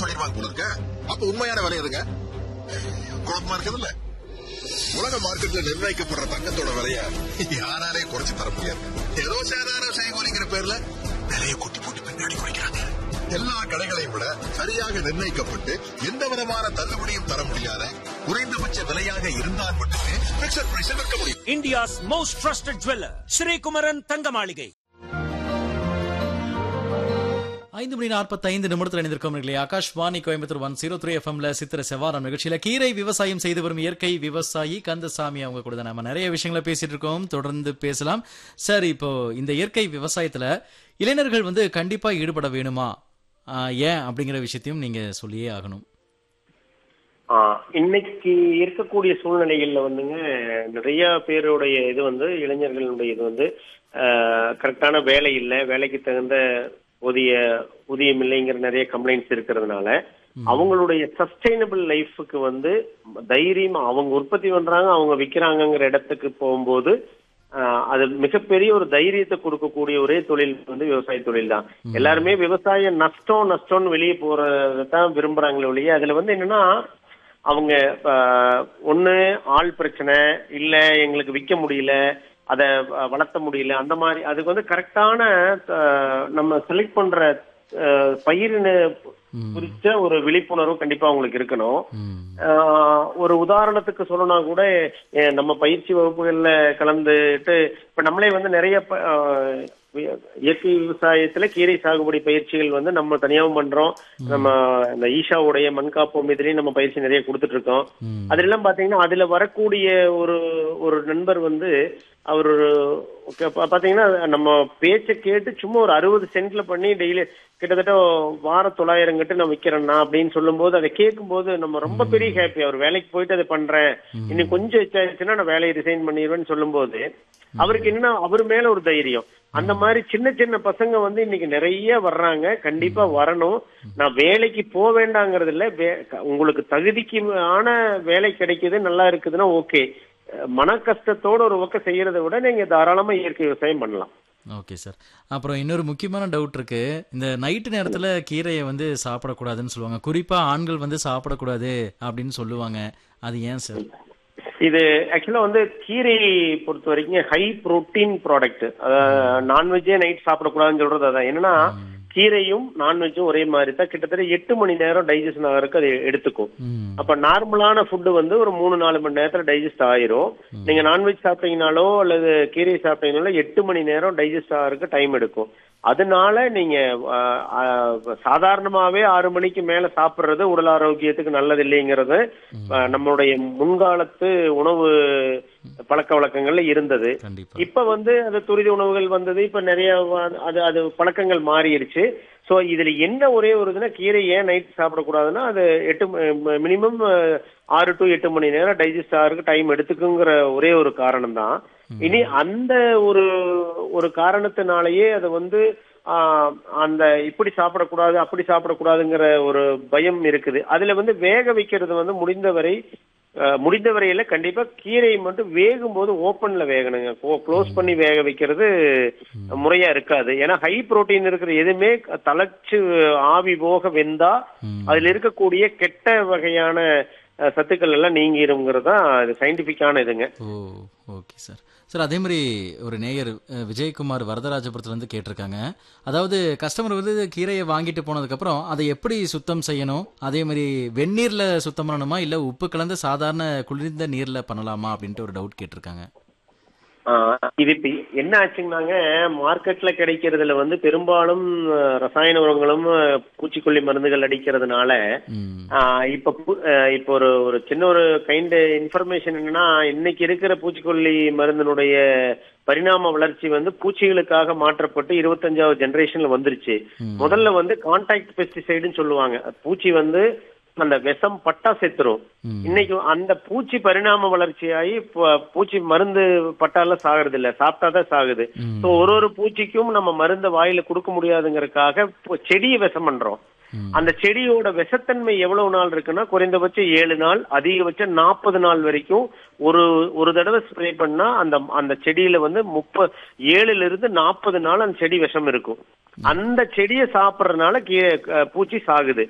சொல்லிடுவாங்க போல இருக்க அப்ப உண்மையான விலை எதுங்க குழப்பமா இருக்குதுல்ல உலக மார்க்கெட்ல நிர்ணயிக்கப்படுற தங்கத்தோட விலைய யாராலே குறைச்சு தர முடியாது ஏதோ சாதாரண செய்கூலிங்கிற பேர்ல விலையை கூட்டி போட்டு பின்னாடி குறைக்கிறாங்க எல்லா கடைகளையும் விட சரியாக நிர்ணயிக்கப்பட்டு எந்த விதமான தள்ளுபடியும் தர முடியாத குறைந்தபட்ச விலையாக இருந்தால் மட்டுமே பிக்சர் பிரைஸில் விற்க முடியும் India's most trusted jeweler, Sri Kumaran Thangamaligai. ஐந்து மணி நாற்பத்தைந்து நிமிடத்தில் இணைந்திருக்கோம் இல்லையா Akashvani Coimbatore one zero three எஃப்எம்ல சித்திர செவ்வாரம் நிகழ்ச்சியில கீரை விவசாயம் செய்து வரும் இயற்கை விவசாயி கந்தசாமி அவங்க கூட தான் நம்ம நிறைய விஷயங்களை பேசிட்டு இருக்கோம் தொடர்ந்து பேசலாம் சார் இப்போ இந்த இயற்கை விவசாயத்துல இளைஞர்கள் வந்து கண்டிப்பா ஈடுபட வேணுமா ஆஹ் ஏன் அப்படிங்கிற விஷயத்தையும் நீங்க சொல்லியே ஆகணும் ஆ, இன்னைக்கு இருக்கக்கூடிய சூழ்நிலைகள்ல வந்துங்க நிறைய பேருடைய இது வந்து இளைஞர்களுடைய இது வந்து கரெக்டான வேலை இல்லை வேலைக்கு தகுந்த ஊதிய ஊதியம் இல்லைங்கிற நிறைய கம்ப்ளைண்ட்ஸ் இருக்கிறதுனால அவங்களுடைய சஸ்டைனபிள் லைஃபுக்கு வந்து தைரியமா அவங்க உற்பத்தி பண்றாங்க அவங்க விக்கிறாங்கங்கிற இடத்துக்கு போகும்போது ஆஹ், அது மிகப்பெரிய ஒரு தைரியத்தை கொடுக்கக்கூடிய ஒரே தொழில் வந்து விவசாய தொழில் தான் எல்லாருமே விவசாய நஷ்டம் நஷ்டம்னு வெளியே போறதை தான் விரும்புறாங்களே ஒழிய அதுல வந்து என்னன்னா அவங்க ஒன்று ஆள் பிரச்சனை இல்லை எங்களுக்கு விற்க முடியல அதை வளர்த்த முடியல அந்த மாதிரி அதுக்கு வந்து கரெக்டான நம்ம செலக்ட் பண்ற அஹ், பயிரின குறித்த ஒரு விழிப்புணர்வு கண்டிப்பா அவங்களுக்கு இருக்கணும் ம். ஆஹ், ஒரு உதாரணத்துக்கு சொல்லணும்னா கூட அஹ், நம்ம பயிற்சி வகுப்புகள்ல கலந்துட்டு இப்ப நம்மளே வந்து நிறைய ப- ஆஹ், வி- இயற்கை விவசாயத்துல கீரை சாகுபடி பயிற்சிகள் வந்து நம்ம தனியாவும் பண்றோம் நம்ம இந்த ஈஷாவுடைய மண்காப்போம் இதுலயும் நம்ம பயிற்சி நிறைய கொடுத்துட்டு இருக்கோம் ம். அதெல்லாம் பாத்தீங்கன்னா அதுல வரக்கூடிய ஒரு ஒரு நண்பர் வந்து அவர் ஒரு- okay, பா- பாத்தீங்கன்னா நம்ம பேச்சை கேட்டு சும்மா ஒரு அறுபது சென்ட்ல பண்ணி டெய்லி கிட்டத்தட்ட வார தொள்ளாயிரம் கட்டு நான் விக்கிறேன்னா அப்படின்னு சொல்லும்போது அதை கேட்கும்போது நம்ம ரொம்ப பெரிய ஹாப்பி அவர் வேலைக்கு போயிட்டு அதை பண்றேன் இன்னும் கொஞ்சம் எச்சாச்சுன்னா நான் வேலையை ரிசைன் பண்ணிடுவேன்னு சொல்லும்போது அவருக்கு என்ன அவர் மேல ஒரு தைரியம் அந்த மாதிரி சின்ன சின்ன பசங்க வந்து இன்னைக்கு நிறைய வர்றாங்க கண்டிப்பா வரணும் நான் வேலைக்கு போக வேண்டாங்கிறது இல்ல வே- உங்களுக்கு தகுதிக்கு ஆன வேலை கிடைக்குது நல்லா இருக்குதுன்னா ஓகே மன கஷ்டத்தோட ஒரு பக்கம் செய்யறதை விட நீங்க தாராளமா இயற்கை விவசாயம் பண்ணலாம் ஓகே சார் அப்புறம் இன்னொரு முக்கியமான டவுட் இருக்கு இந்த நைட்டு நேரத்துல கீரையை வந்து சாப்பிடக்கூடாதுன்னு சொல்லுவாங்க குறிப்பா ஆண்கள் வந்து சாப்பிடக்கூடாது அப்படின்னு சொல்லுவாங்க அது ஏன் சார் இது ஆக்சுவலா வந்து கீரை பொறுத்த வரைக்கும் ஹை புரோட்டீன் ப்ராடக்ட் நான்வெஜ்ஜே நைட் சாப்பிடக்கூடாதுன்னு சொல்றது அதான் என்னன்னா கீரையும் நான்வெஜ்ஜும் ஒரே மாதிரி தான் கிட்டத்தட்ட எட்டு மணி நேரம் டைஜஷன் ஆகிறதுக்கு அது எடுத்துக்கும் ம். அப்ப நார்மலான ஃபுட்டு வந்து ஒரு மூணு நாலு மணி நேரத்துல டைஜஸ்ட் ஆயிரும் நீங்க நான்வெஜ் சாப்பிட்டீங்கனாலோ அல்லது கீரை சாப்பிட்டீங்கனாலோ எட்டு மணி நேரம் டைஜஸ்ட் ஆகிறதுக்கு டைம் எடுக்கும் அதனால நீங்க ஆஹ், ஆஹ், சாதாரணமாவே ஆறு மணிக்கு மேல சாப்பிடுறது உடல் ஆரோக்கியத்துக்கு நல்லது இல்லைங்கிறது ஆஹ், நம்மளுடைய முன்காலத்து உணவு பழக்க வழக்கங்கள்ல இருந்தது கண்டிப்பா இப்ப வந்து அது துரித உணவுகள் வந்தது இப்ப நிறைய வ- அது அது பழக்கங்கள் மாறிடுச்சு சோ இதுல என்ன ஒரே ஒரு இதுனா கீரை ஏன் நைட் சாப்பிடக்கூடாதுன்னா அது எட்டு மினிமம் ஆறு டு எட்டு மணி நேரம் டைஜஸ்ட் ஆகிறதுக்கு டைம் எடுத்துக்குங்கிற ஒரே ஒரு காரணம் தான் இனி அந்த ஒரு ஒரு காரணத்தினாலேயே அது வந்து ஆஹ், அந்த இப்படி சாப்பிடக்கூடாது அப்படி சாப்பிடக்கூடாதுங்கிற ஒரு பயம் இருக்குது அதுல வந்து வேக வைக்கிறது வந்து முடிந்தவரை அஹ், முடிந்த வரையில கண்டிப்பா கீரை மட்டும் வேகும் போது ஓப்பன்ல வேகணுங்க க்ளோஸ் பண்ணி வேக வைக்கிறது முறையா இருக்காது ஏன்னா ஹை புரோட்டீன் இருக்கிற எதுவுமே தலைச்சு ஆவி போக வெந்தா அதுல இருக்கக்கூடிய கெட்ட வகையான அஹ், சத்துக்கள் எல்லாம் நீங்கிருங்கிறது தான் அது சயின்டிபிக்கான இதுங்க ஓ ஓகே சார் சார் அதே மாதிரி ஒரு நேயர் அஹ், விஜயகுமார் வரதராஜபுரத்துல இருந்து கேட்டிருக்காங்க அதாவது கஸ்டமர் வந்து கீரையை வாங்கிட்டு போனதுக்கப்புறம் அதை எப்படி சுத்தம் செய்யணும் அதே மாதிரி வெந்நீர்ல சுத்தம் பண்ணணுமா இல்ல உப்பு கலந்த சாதாரண குளிர்ந்த நீர்ல பண்ணலாமா அப்படின்ட்டு ஒரு டவுட் கேட்டிருக்காங்க ஆஹ் இது இப்ப என்ன ஆச்சுங்கன்னாங்க மார்க்கெட்ல கிடைக்கிறதுல வந்து பெரும்பாலும் அஹ், ரசாயன உரங்களும் அஹ், பூச்சிக்கொல்லி மருந்துகள் அடிக்கிறதுனால ம் ஆஹ் இப்ப பு- ஆஹ் இப்ப ஒரு ஒரு சின்ன ஒரு கைண்ட் இன்ஃபர்மேஷன் என்னன்னா இன்னைக்கு இருக்கிற பூச்சிக்கொல்லி மருந்தினுடைய பரிணாம வளர்ச்சி வந்து பூச்சிகளுக்காக மாற்றப்பட்டு இருபத்தஞ்சாவது ஜெனரேஷன்ல வந்துருச்சு முதல்ல வந்து கான்டாக்ட் பெஸ்டிசைடுன்னு சொல்லுவாங்க பூச்சி வந்து அந்த விஷம் பட்டா செத்துரும் இன்னைக்கு அந்த பூச்சி பரிணாம வளர்ச்சியாகி ப- பூச்சி மருந்து பட்டால சாகுறது இல்ல சாப்பிட்டாதான் சாகுது சோ ஒரு ஒரு பூச்சிக்கும் நம்ம மருந்த வாயில கொடுக்க முடியாதுங்கறதுக்காக இப்போ செடியை விஷம் பண்றோம் அந்த செடியோட விஷத்தன்மை எவ்வளவு நாள் இருக்குன்னா குறைந்தபட்சம் ஏழு நாள் அதிகபட்சம் நாற்பது நாள் வரைக்கும் ஒரு ஒரு தடவை ஸ்ப்ரே பண்ணா அந்த அந்த செடியில வந்து முப்ப ஏழுல இருந்து நாற்பது நாள் அந்த செடி விஷம் இருக்கும் அந்த செடியை சாப்பிடுறதுனால கீ- அஹ் பூச்சி சாகுது